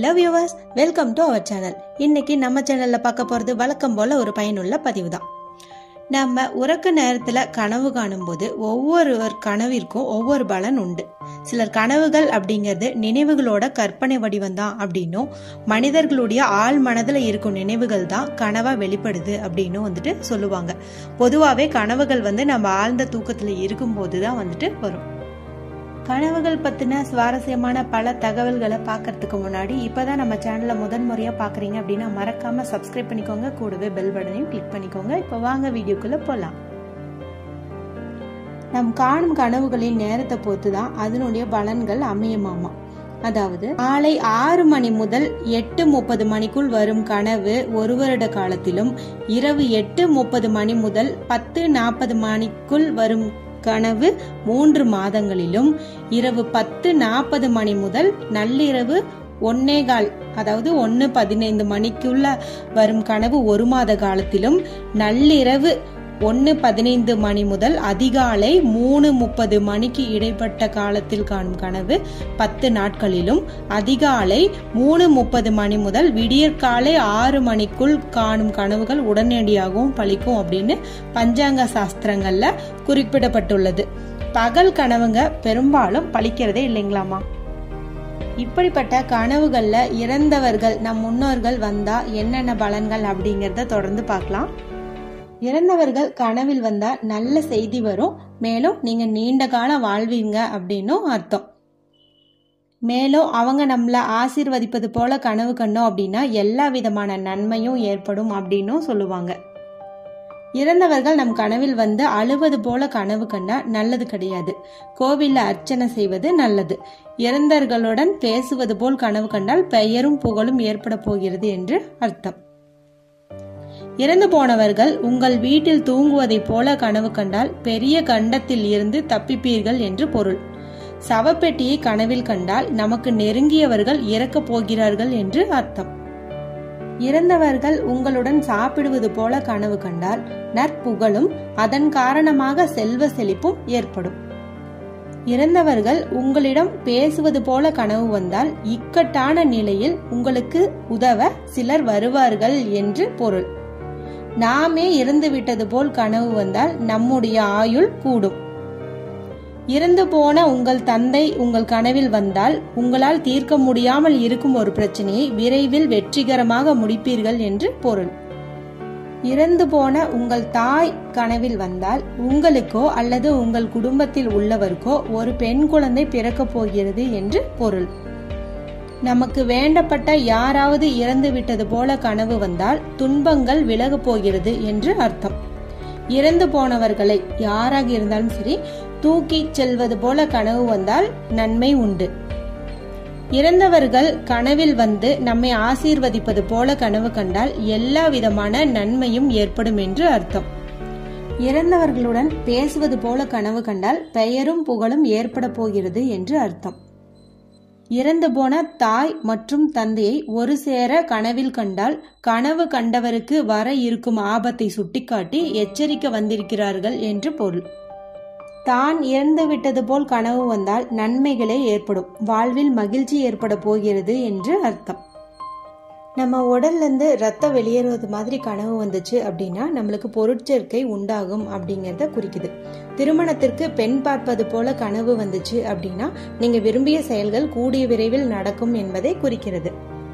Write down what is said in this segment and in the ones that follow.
hello viewers welcome to our channel இன்னைக்கு நம்ம சேனல்ல பார்க்க போறது வழக்கம் போல ஒரு பயனுள்ள பதிவு தான் நம்ம உறக்க நேரத்துல கனவு காணும்போது ஒவ்வொருவர் கனவிற்கும் ஒவ்வொரு பலன் உண்டு சிலர் கனவுகள் அப்படிங்கிறது நினைவுகளோட கற்பனை வடிவம் தான் அப்படின்னும் மனிதர்களுடைய ஆழ் மனதுல இருக்கும் நினைவுகள் தான் கனவா வெளிப்படுது அப்படின்னு வந்துட்டு சொல்லுவாங்க பொதுவாகவே கனவுகள் வந்து நம்ம ஆழ்ந்த தூக்கத்துல இருக்கும்போது தான் வந்துட்டு வரும் கனவுகள் பத்தின சுவாரஸ்யமான பல தகவல்களை பார்க்கறதுக்கு முன்னாடி இப்பதான் நம்ம சேனலை முதன் முறையா பாக்குறீங்க அப்படின்னா மறக்காம சப்ஸ்கிரைப் பண்ணிக்கோங்க கூடவே பெல் பட்டனையும் கிளிக் பண்ணிக்கோங்க இப்போ வாங்க வீடியோக்குள்ள போலாம் நம் காணும் கனவுகளின் நேரத்தை பொறுத்து தான் அதனுடைய பலன்கள் அமையுமாமா அதாவது மாலை ஆறு மணி முதல் எட்டு முப்பது மணிக்குள் வரும் கனவு ஒரு வருட காலத்திலும் இரவு எட்டு முப்பது மணி முதல் பத்து நாற்பது மணிக்குள் வரும் கனவு மூன்று மாதங்களிலும் இரவு பத்து நாற்பது மணி முதல் நள்ளிரவு ஒன்னேகால் அதாவது ஒன்று பதினைந்து மணிக்குள்ள வரும் கனவு ஒரு மாத காலத்திலும் நள்ளிரவு ஒன்று பதினைந்து மணி முதல் அதிகாலை மூணு முப்பது மணிக்கு இடைப்பட்ட காலத்தில் காணும் கனவு பத்து நாட்களிலும் அதிகாலை மூணு முப்பது மணி முதல் விடியற்காலை ஆறு மணிக்குள் காணும் கனவுகள் உடனடியாகவும் பலிக்கும் அப்படின்னு பஞ்சாங்க சாஸ்திரங்கள்ல குறிப்பிடப்பட்டுள்ளது பகல் கனவுங்க பெரும்பாலும் பலிக்கிறதே இல்லைங்களாமா இப்படிப்பட்ட கனவுகள்ல இறந்தவர்கள் நம் முன்னோர்கள் வந்தா என்னென்ன பலன்கள் அப்படிங்கறத தொடர்ந்து பார்க்கலாம் இறந்தவர்கள் கனவில் வந்தா நல்ல செய்தி வரும் மேலும் நீங்க நீண்ட காலம் வாழ்வீங்க அப்படின்னும் அர்த்தம் மேலும் அவங்க நம்மள ஆசீர்வதிப்பது போல கனவு கண்டோம் அப்படின்னா எல்லா விதமான நன்மையும் ஏற்படும் அப்படின்னும் சொல்லுவாங்க இறந்தவர்கள் நம் கனவில் வந்து அழுவது போல கனவு கண்டா நல்லது கிடையாது கோவில்ல அர்ச்சனை செய்வது நல்லது இறந்தவர்களுடன் பேசுவது போல் கனவு கண்டால் பெயரும் புகழும் ஏற்பட போகிறது என்று அர்த்தம் இறந்து போனவர்கள் உங்கள் வீட்டில் தூங்குவதைப் போல கனவு கண்டால் பெரிய கண்டத்தில் இருந்து தப்பிப்பீர்கள் என்று பொருள் சவப்பெட்டியை கனவில் கண்டால் நமக்கு நெருங்கியவர்கள் இறக்கப் போகிறார்கள் என்று அர்த்தம் இறந்தவர்கள் உங்களுடன் சாப்பிடுவது போல கனவு கண்டால் நற்புகழும் அதன் காரணமாக செல்வ செழிப்பும் ஏற்படும் இறந்தவர்கள் உங்களிடம் பேசுவது போல கனவு வந்தால் இக்கட்டான நிலையில் உங்களுக்கு உதவ சிலர் வருவார்கள் என்று பொருள் நாமே இறந்து விட்டது போல் கனவு வந்தால் நம்முடைய ஆயுள் கூடும் இறந்து போன உங்கள் தந்தை உங்கள் கனவில் வந்தால் உங்களால் தீர்க்க முடியாமல் இருக்கும் ஒரு பிரச்சனையை விரைவில் வெற்றிகரமாக முடிப்பீர்கள் என்று பொருள் இறந்து போன உங்கள் தாய் கனவில் வந்தால் உங்களுக்கோ அல்லது உங்கள் குடும்பத்தில் உள்ளவருக்கோ ஒரு பெண் குழந்தை பிறக்கப் போகிறது என்று பொருள் நமக்கு வேண்டப்பட்ட யாராவது இறந்து விட்டது போல கனவு வந்தால் துன்பங்கள் விலகப் போகிறது என்று அர்த்தம் இறந்து போனவர்களை யாராக இருந்தாலும் சரி தூக்கி செல்வது போல கனவு வந்தால் நன்மை உண்டு இறந்தவர்கள் கனவில் வந்து நம்மை ஆசீர்வதிப்பது போல கனவு கண்டால் எல்லா விதமான நன்மையும் ஏற்படும் என்று அர்த்தம் இறந்தவர்களுடன் பேசுவது போல கனவு கண்டால் பெயரும் புகழும் ஏற்பட போகிறது என்று அர்த்தம் இறந்து போன தாய் மற்றும் தந்தையை ஒரு சேர கனவில் கண்டால் கனவு கண்டவருக்கு வர இருக்கும் ஆபத்தை சுட்டிக்காட்டி எச்சரிக்க வந்திருக்கிறார்கள் என்று பொருள் தான் இறந்து விட்டது போல் கனவு வந்தால் நன்மைகளே ஏற்படும் வாழ்வில் மகிழ்ச்சி ஏற்பட போகிறது என்று அர்த்தம் நம்ம உடல்ல இருந்து ரத்தம் வெளியேறுவது மாதிரி கனவு வந்துச்சு அப்படின்னா நம்மளுக்கு பொருட்சேர்க்கை உண்டாகும் அப்படிங்கறத குறிக்குது திருமணத்திற்கு பெண் பார்ப்பது போல கனவு வந்துச்சு அப்படின்னா நீங்க விரும்பிய செயல்கள் கூடிய விரைவில் நடக்கும் என்பதை குறிக்கிறது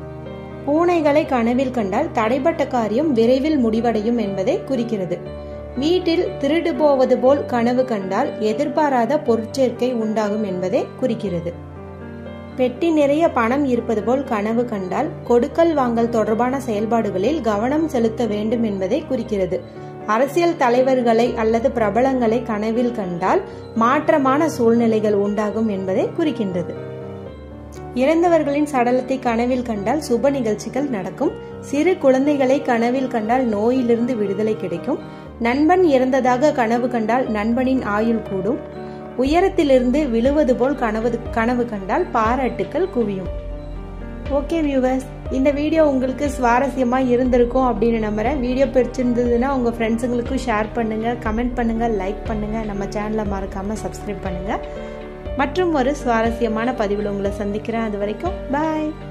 பூனைகளை கனவில் கண்டால் தடைப்பட்ட காரியம் விரைவில் முடிவடையும் என்பதை குறிக்கிறது வீட்டில் திருடு போவது போல் கனவு கண்டால் எதிர்பாராத பொருட்சேர்க்கை உண்டாகும் என்பதை குறிக்கிறது பெட்டி நிறைய பணம் இருப்பது போல் கனவு கண்டால் கொடுக்கல் வாங்கல் தொடர்பான செயல்பாடுகளில் கவனம் செலுத்த வேண்டும் என்பதை குறிக்கிறது அரசியல் தலைவர்களை அல்லது பிரபலங்களை கனவில் கண்டால் மாற்றமான சூழ்நிலைகள் உண்டாகும் என்பதை குறிக்கின்றது இறந்தவர்களின் சடலத்தை கனவில் கண்டால் சுப நிகழ்ச்சிகள் நடக்கும் சிறு குழந்தைகளை கனவில் கண்டால் நோயிலிருந்து விடுதலை கிடைக்கும் நண்பன் இறந்ததாக கனவு கண்டால் நண்பனின் ஆயுள் கூடும் உயரத்திலிருந்து விழுவது போல் கனவு கனவு கண்டால் பாராட்டுக்கள் குவியும் ஓகே வியூவர்ஸ் இந்த வீடியோ உங்களுக்கு சுவாரஸ்யமா இருந்திருக்கும் அப்படின்னு நம்புறேன் வீடியோ பிடிச்சிருந்ததுன்னா உங்க ஃப்ரெண்ட்ஸுங்களுக்கும் ஷேர் பண்ணுங்க கமெண்ட் பண்ணுங்க லைக் பண்ணுங்க நம்ம சேனலை மறக்காம சப்ஸ்கிரைப் பண்ணுங்க மற்றும் ஒரு சுவாரஸ்யமான பதிவில் உங்களை சந்திக்கிறேன் அது வரைக்கும் பாய்